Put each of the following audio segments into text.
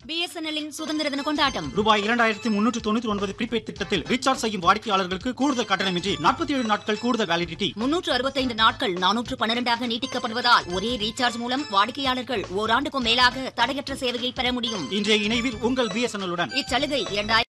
பிஎஸ்என்எல்லின் சுதந்திர தின கொண்டாட்டம் ரூபாய் இரண்டாயிரத்தி முன்னூற்று தொண்ணூற்றி ஒன்பது ப்ரீபெய்ட் திட்டத்தில் ரீசார்ஜ் செய்யும் வாடிக்கையாளர்களுக்கு கூடுதல் கட்டணமின்றி நாற்பத்தி ஏழு நாட்கள் கூடுதல் வேலிடிட்டி முன்னூற்று அறுபத்தைந்து நாட்கள் நானூற்று பன்னிரண்டாக நீட்டிக்கப்படுவதால் ஒரே ரீசார்ஜ் மூலம் வாடிக்கையாளர்கள் ஓராண்டுக்கும் மேலாக தடையற்ற சேவையை பெற முடியும் இன்றைய இணைவில் உங்கள் பிஎஸ்என்எல் உடன் இச்சலுகை இரண்டாயிரம்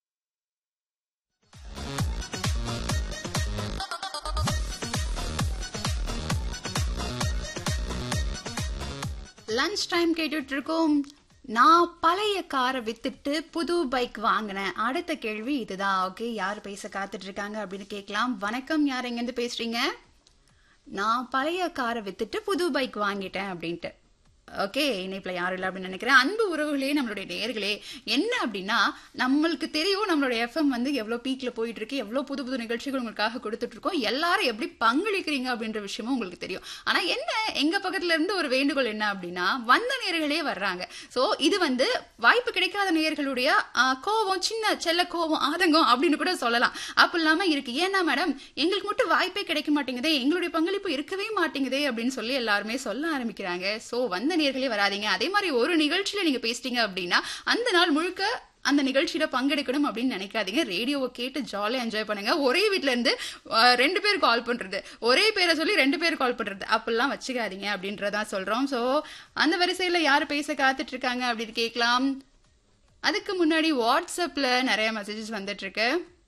லஞ்ச் டைம் கேட்டுட்டு இருக்கோம் நான் பழைய காரை வித்துட்டு புது பைக் வாங்கினேன் அடுத்த கேள்வி இதுதான் ஓகே யார் பேச காத்துட்டு இருக்காங்க அப்படின்னு கேட்கலாம் வணக்கம் யார் எங்கேருந்து பேசுறீங்க நான் பழைய காரை வித்துட்டு புது பைக் வாங்கிட்டேன் அப்படின்ட்டு ஓகே இணைப்பில் யாரும் இல்லை அப்படின்னு நினைக்கிறேன் அன்பு உறவுகளே நம்மளுடைய நேர்களே என்ன அப்படின்னா நம்மளுக்கு தெரியும் நம்மளுடைய எஃப்எம் வந்து எவ்வளோ பீக்கில் போயிட்டு இருக்கு எவ்வளோ புது புது நிகழ்ச்சிகள் உங்களுக்காக கொடுத்துட்டு இருக்கோம் எல்லாரும் எப்படி பங்களிக்கிறீங்க அப்படின்ற விஷயமும் உங்களுக்கு தெரியும் ஆனால் என்ன எங்க பக்கத்துல இருந்து ஒரு வேண்டுகோள் என்ன அப்படின்னா வந்த நேர்களே வர்றாங்க ஸோ இது வந்து வாய்ப்பு கிடைக்காத நேர்களுடைய ஆஹ், கோபம் சின்ன செல்ல கோபம் ஆதங்கம் அப்படின்னு கூட சொல்லலாம் அப்படி இல்லாம இருக்கு ஏன்னா மேடம் எங்களுக்கு மட்டும் வாய்ப்பே கிடைக்க மாட்டேங்குதே எங்களுடைய பங்களிப்பு இருக்கவே மாட்டேங்குதே அப்படின்னு சொல்லி எல்லாருமே சொல்ல ஆரம்பிக்கிறாங்க ஸோ வந்த நேர்களே வராதீங்க அதே மாதிரி ஒரு நிகழ்ச்சியில நீங்க பேசிட்டீங்க அப்படின்னா அந்த நாள் முழுக்க அந்த நிகழ்ச்சியில பங்கெடுக்கணும் அப்படின்னு நினைக்காதீங்க ரேடியோவை கேட்டு ஜாலியாக என்ஜாய் பண்ணுங்க ஒரே வீட்ல இருந்து அஹ், ரெண்டு பேர் கால் பண்றது ஒரே பேரை சொல்லி ரெண்டு பேர் கால் பண்றது அப்படிலாம் வச்சுக்காதீங்க அப்படின்றதான் சொல்றோம் ஸோ அந்த வரிசையில யார் பேச காத்துட்டு இருக்காங்க அப்படின்னு கேட்கலாம் அதுக்கு முன்னாடி வாட்ஸ்அப்ல நிறைய மெசேஜஸ் வந்துட்டு இருக்கு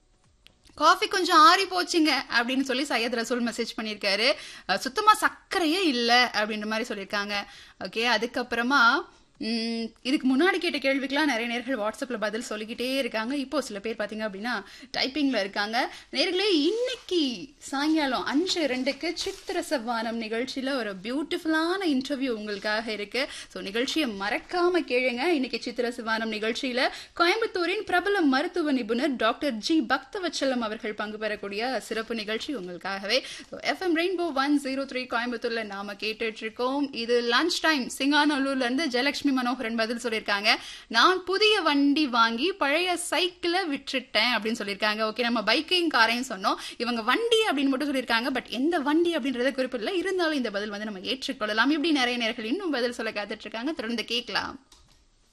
காஃபி கொஞ்சம் ஆறி போச்சுங்க அப்படின்னு சொல்லி சையத் ரசூல் மெசேஜ் பண்ணியிருக்காரு அஹ் சுத்தமா சர்க்கரையே இல்லை அப்படின்ற மாதிரி சொல்லியிருக்காங்க ஓகே அதுக்கப்புறமா ம், இதுக்கு முன்னாடி கேட்ட கேள்விக்கெல்லாம் நிறைய நேர்கள் வாட்ஸ்அப்ல பதில் சொல்லிக்கிட்டே இருக்காங்க இப்போ சில பேர் பார்த்தீங்க அப்படின்னா டைப்பிங்ல இருக்காங்க நேர்களே இன்னைக்கு சாயங்காலம் அஞ்சு ரெண்டுக்கு சித்திர சவ்வானம் நிகழ்ச்சியில ஒரு பியூட்டிஃபுல்லான இன்டர்வியூ உங்களுக்காக இருக்கு ஸோ நிகழ்ச்சியை மறக்காம கேளுங்க இன்னைக்கு சித்திர சவ்வானம் நிகழ்ச்சியில கோயம்புத்தூரின் பிரபல மருத்துவ நிபுணர் டாக்டர் ஜி பக்தவச்சலம் அவர்கள் பங்கு பெறக்கூடிய சிறப்பு நிகழ்ச்சி உங்களுக்காகவே FM rainbow one zero three கோயம்புத்தூர்ல நாம கேட்டுட்டு இருக்கோம் இது லஞ்ச் டைம் சிங்கானல்லூர்ல இருந்து ஜெயலட்சுமி மனோகரன் பதில் சொல்லியிருக்காங்க நான் புதிய வண்டி வாங்கி பழைய சைக்கிளை விட்டுட்டேன் அப்படின்னு சொல்லியிருக்காங்க ஓகே நம்ம பைக்கையும் காரையும் சொன்னோம் இவங்க வண்டி அப்படின்னு மட்டும் சொல்லியிருக்காங்க பட் எந்த வண்டி அப்படின்றத குறிப்பிடல இருந்தாலும் இந்த பதில் வந்து நம்ம ஏற்றுக்கொள்ளலாம் இப்படி நிறைய நேர்கள் இன்னும் பதில் சொல்ல காத்துட்டு இருக்காங்க தொடர்ந்து கேட்கலாம்